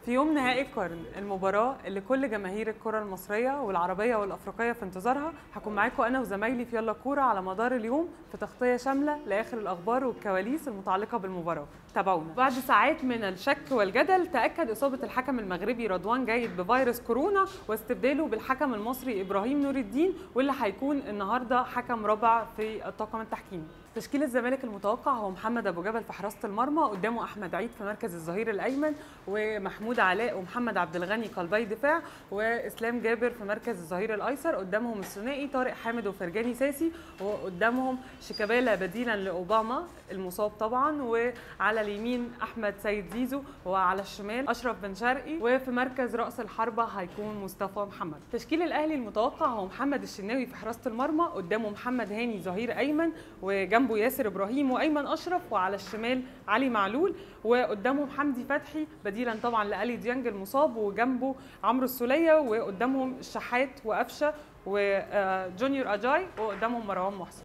في يوم نهائي القرن المباراة اللي كل جماهير الكرة المصرية والعربية والأفريقية في انتظارها هكون معاكم أنا وزمايلي في يلا كورة على مدار اليوم في تغطية شاملة لآخر الأخبار والكواليس المتعلقة بالمباراة تابعونا بعد ساعات من الشك والجدل تأكد إصابة الحكم المغربي رضوان جيد بفيروس كورونا واستبداله بالحكم المصري إبراهيم نور الدين واللي هيكون النهاردة حكم رابع في الطاقم التحكيمي تشكيل الزمالك المتوقع هو محمد ابو جبل في حراسه المرمى قدامه احمد عيد في مركز الظهير الايمن ومحمود علاء ومحمد عبد الغني قلبي دفاع واسلام جابر في مركز الظهير الايسر قدامهم الثنائي طارق حامد وفرجاني ساسي وقدامهم شيكابالا بديلا لاوباما المصاب طبعا وعلى اليمين احمد سيد زيزو وعلى الشمال اشرف بن شرقي وفي مركز راس الحربه هيكون مصطفى محمد تشكيل الاهلي المتوقع هو محمد الشناوي في حراسه المرمى قدامه محمد هاني ظهير ايمن وجنب جنبه ياسر ابراهيم وايمن اشرف وعلى الشمال علي معلول وقدامهم حمدي فتحي بديلا طبعا لالي ديانج المصاب وجنبه عمرو السوليه وقدامهم الشحات وقفشه وجونيور اجاي وقدامهم مروان محسن